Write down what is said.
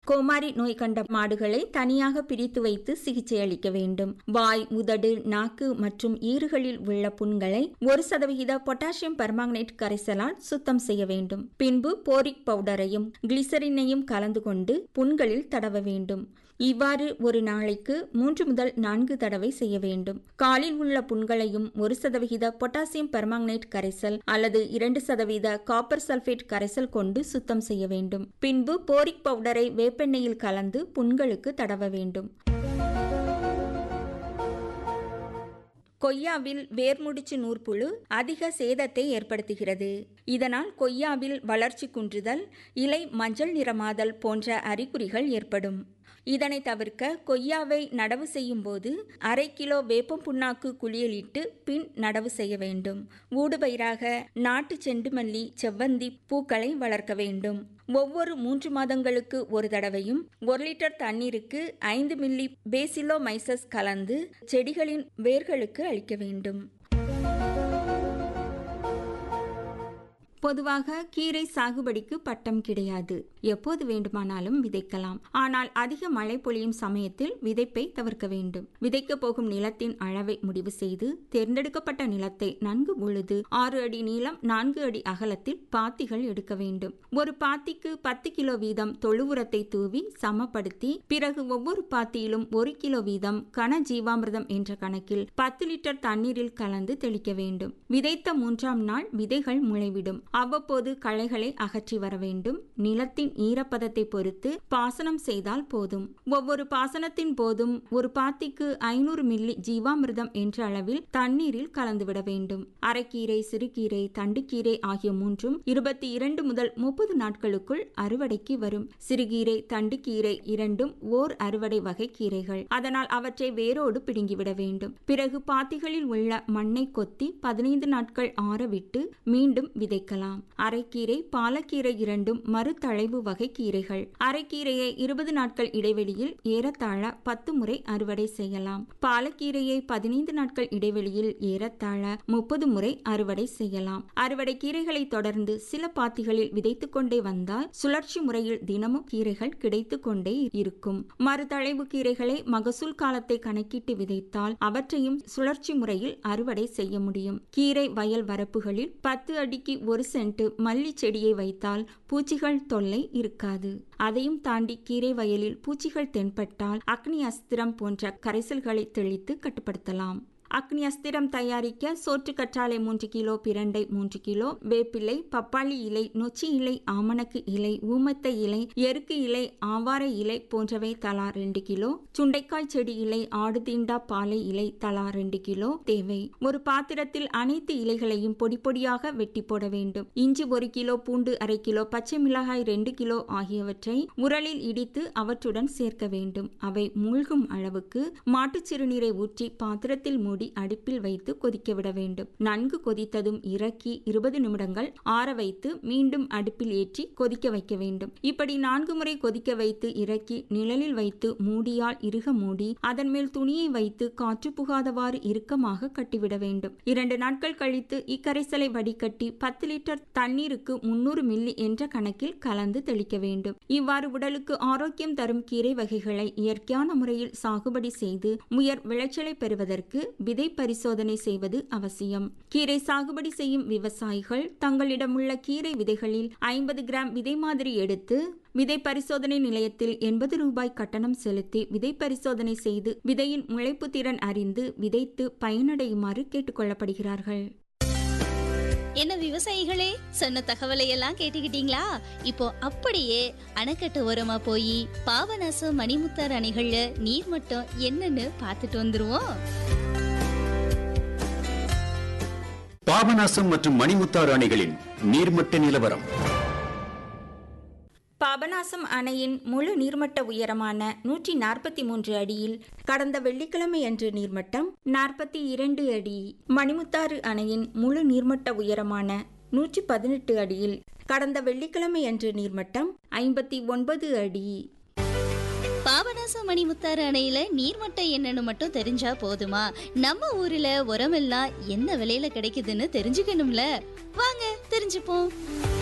கோமாரி நோய் கண்ட மாடுகளை தனியாக பிரித்து வைத்து சிகிச்சை அளிக்க வேண்டும் வாய் உதடு நாக்கு மற்றும் ஈறுகளில் உள்ள புண்களை ஒரு சதவிகித பொட்டாசியம் பெர்மாங்கனேட் கரைசலால் சுத்தம் செய்ய வேண்டும் பின்பு போரிக் பவுடரையும் கிளிசரினையும் கலந்து கொண்டு புண்களில் தடவ வேண்டும் இவ்வாறு ஒரு நாளைக்கு மூன்று முதல் நான்கு தடவை செய்ய வேண்டும் காலில் உள்ள புண்களையும் ஒரு சதவிகித பொட்டாசியம் பெர்மாங்கனேட் கரைசல் அல்லது இரண்டு சதவீத காப்பர் சல்பேட் கரைசல் கொண்டு சுத்தம் செய்ய வேண்டும் பின்பு போரிக் பவுடரை வேப்பெண்ணெயில் கலந்து புண்களுக்கு தடவ வேண்டும் கொய்யாவில் வேர்முடிச்சு நூற்புழு அதிக சேதத்தை ஏற்படுத்துகிறது இதனால் கொய்யாவில் வளர்ச்சி குன்றுதல் இலை மஞ்சள் நிறமாதல் போன்ற அறிகுறிகள் ஏற்படும் இதனை தவிர்க்க கொய்யாவை நடவு செய்யும் போது அரை கிலோ வேப்பம் புண்ணாக்கு குளியலிட்டு பின் நடவு செய்ய வேண்டும் ஊடுபயிராக நாட்டு செண்டுமல்லி செவ்வந்தி பூக்களை வளர்க்க வேண்டும் ஒவ்வொரு மூன்று மாதங்களுக்கு ஒரு தடவையும் ஒரு லிட்டர் தண்ணீருக்கு ஐந்து மில்லி பேசிலோ மைசஸ் கலந்து செடிகளின் வேர்களுக்கு அளிக்க வேண்டும் பொதுவாக கீரை சாகுபடிக்கு பட்டம் கிடையாது எப்போது வேண்டுமானாலும் விதைக்கலாம் ஆனால் அதிக மழை பொழியும் சமயத்தில் விதைப்பை தவிர்க்க வேண்டும் விதைக்க போகும் நிலத்தின் அளவை முடிவு செய்து தேர்ந்தெடுக்கப்பட்ட நிலத்தை நன்கு உழுது ஆறு அடி நீளம் நான்கு அடி அகலத்தில் பாத்திகள் எடுக்க வேண்டும் ஒரு பாத்திக்கு பத்து கிலோ வீதம் தொழு உரத்தை தூவி சமப்படுத்தி பிறகு ஒவ்வொரு பாத்தியிலும் ஒரு கிலோ வீதம் கன ஜீவாமிர்தம் என்ற கணக்கில் பத்து லிட்டர் தண்ணீரில் கலந்து தெளிக்க வேண்டும் விதைத்த மூன்றாம் நாள் விதைகள் முளைவிடும் அவ்வப்போது களைகளை அகற்றி வர வேண்டும் நிலத்தின் ஈரப்பதத்தை பொறுத்து பாசனம் செய்தால் போதும் ஒவ்வொரு பாசனத்தின் போதும் ஒரு பாத்திக்கு ஐநூறு மில்லி ஜீவாமிர்தம் என்ற அளவில் தண்ணீரில் கலந்துவிட வேண்டும் அரைக்கீரை சிறுகீரை தண்டுக்கீரை ஆகிய மூன்றும் இருபத்தி இரண்டு முதல் முப்பது நாட்களுக்குள் அறுவடைக்கு வரும் சிறுகீரை தண்டுக்கீரை இரண்டும் ஓர் அறுவடை வகை கீரைகள் அதனால் அவற்றை வேரோடு பிடுங்கிவிட வேண்டும் பிறகு பாத்திகளில் உள்ள மண்ணை கொத்தி பதினைந்து நாட்கள் ஆறவிட்டு மீண்டும் விதைக்கலாம் அரைக்கீரை பாலக்கீரை இரண்டும் மறுதளைவு வகை கீரைகள் அரைக்கீரையை இருபது நாட்கள் இடைவெளியில் ஏறத்தாழ பத்து முறை அறுவடை செய்யலாம் பாலக்கீரையை பதினைந்து நாட்கள் இடைவெளியில் ஏறத்தாழ முப்பது முறை அறுவடை செய்யலாம் அறுவடை கீரைகளை தொடர்ந்து சில பாத்திகளில் விதைத்துக் கொண்டே வந்தால் சுழற்சி முறையில் தினமும் கீரைகள் கிடைத்துக் கொண்டே இருக்கும் மறுதளைவு கீரைகளை மகசூல் காலத்தை கணக்கிட்டு விதைத்தால் அவற்றையும் சுழற்சி முறையில் அறுவடை செய்ய முடியும் கீரை வயல் வரப்புகளில் பத்து அடிக்கு ஒரு சென்ட் மல்லி செடியை வைத்தால் பூச்சிகள் தொல்லை இருக்காது அதையும் தாண்டி கீரை வயலில் பூச்சிகள் தென்பட்டால் அக்னி அஸ்திரம் போன்ற கரைசல்களை தெளித்து கட்டுப்படுத்தலாம் அக்னி அஸ்திரம் தயாரிக்க சோற்று கற்றாழை மூன்று கிலோ பிரண்டை மூன்று கிலோ வேப்பிலை பப்பாளி இலை நொச்சி இலை ஆமணக்கு இலை ஊமத்த இலை எருக்கு இலை ஆவார இலை போன்றவை தலா ரெண்டு கிலோ சுண்டைக்காய் செடி இலை ஆடு தீண்டா பாலை இலை தலா ரெண்டு கிலோ தேவை ஒரு பாத்திரத்தில் அனைத்து இலைகளையும் பொடி பொடியாக வெட்டி போட வேண்டும் இஞ்சி ஒரு கிலோ பூண்டு அரை கிலோ பச்சை மிளகாய் ரெண்டு கிலோ ஆகியவற்றை உரலில் இடித்து அவற்றுடன் சேர்க்க வேண்டும் அவை மூழ்கும் அளவுக்கு மாட்டுச் சிறுநீரை ஊற்றி பாத்திரத்தில் மூடி மூடி அடுப்பில் வைத்து கொதிக்க விட வேண்டும் நன்கு கொதித்ததும் இறக்கி இருபது நிமிடங்கள் ஆற வைத்து மீண்டும் அடுப்பில் ஏற்றி கொதிக்க வைக்க வேண்டும் இப்படி நான்கு முறை கொதிக்க வைத்து இறக்கி நிழலில் வைத்து மூடியால் இறுக மூடி அதன் மேல் துணியை வைத்து காற்று புகாதவாறு இறுக்கமாக கட்டிவிட வேண்டும் இரண்டு நாட்கள் கழித்து இக்கரைசலை வடிகட்டி பத்து லிட்டர் தண்ணீருக்கு முன்னூறு மில்லி என்ற கணக்கில் கலந்து தெளிக்க வேண்டும் இவ்வாறு உடலுக்கு ஆரோக்கியம் தரும் கீரை வகைகளை இயற்கையான முறையில் சாகுபடி செய்து உயர் விளைச்சலை பெறுவதற்கு விதை பரிசோதனை செய்வது அவசியம் கீரை சாகுபடி செய்யும் விவசாயிகள் தங்களிடமுள்ள கீரை விதைகளில் ஐம்பது கிராம் விதை மாதிரி எடுத்து விதை பரிசோதனை நிலையத்தில் எண்பது ரூபாய் கட்டணம் செலுத்தி விதை பரிசோதனை செய்து விதையின் முளைப்பு திறன் அறிந்து விதைத்து பயனடையுமாறு கேட்டுக்கொள்ளப்படுகிறார்கள் என்ன விவசாயிகளே சொன்ன தகவலை எல்லாம் கேட்டுக்கிட்டீங்களா இப்போ அப்படியே அணைக்கட்டு ஓரமா போய் பாபநாசம் மணிமுத்தார் அணைகள்ல நீர் மட்டம் என்னன்னு பார்த்துட்டு வந்துருவோம் பாபநாசம் மற்றும் மணிமுத்தாறு அணைகளின் நீர்மட்ட நிலவரம் பாபநாசம் அணையின் முழு நீர்மட்ட உயரமான நூற்றி நாற்பத்தி மூன்று அடியில் கடந்த வெள்ளிக்கிழமை அன்று நீர்மட்டம் நாற்பத்தி இரண்டு அடி மணிமுத்தாறு அணையின் முழு நீர்மட்ட உயரமான நூற்றி பதினெட்டு அடியில் கடந்த வெள்ளிக்கிழமை அன்று நீர்மட்டம் ஐம்பத்தி ஒன்பது அடி பாபநாசம் மணிமுத்தாறு அணையில நீர்மட்டம் என்னன்னு மட்டும் தெரிஞ்சா போதுமா நம்ம ஊர்ல உரமெல்லாம் என்ன விலையில கிடைக்குதுன்னு தெரிஞ்சுக்கணும்ல வாங்க தெரிஞ்சுப்போம்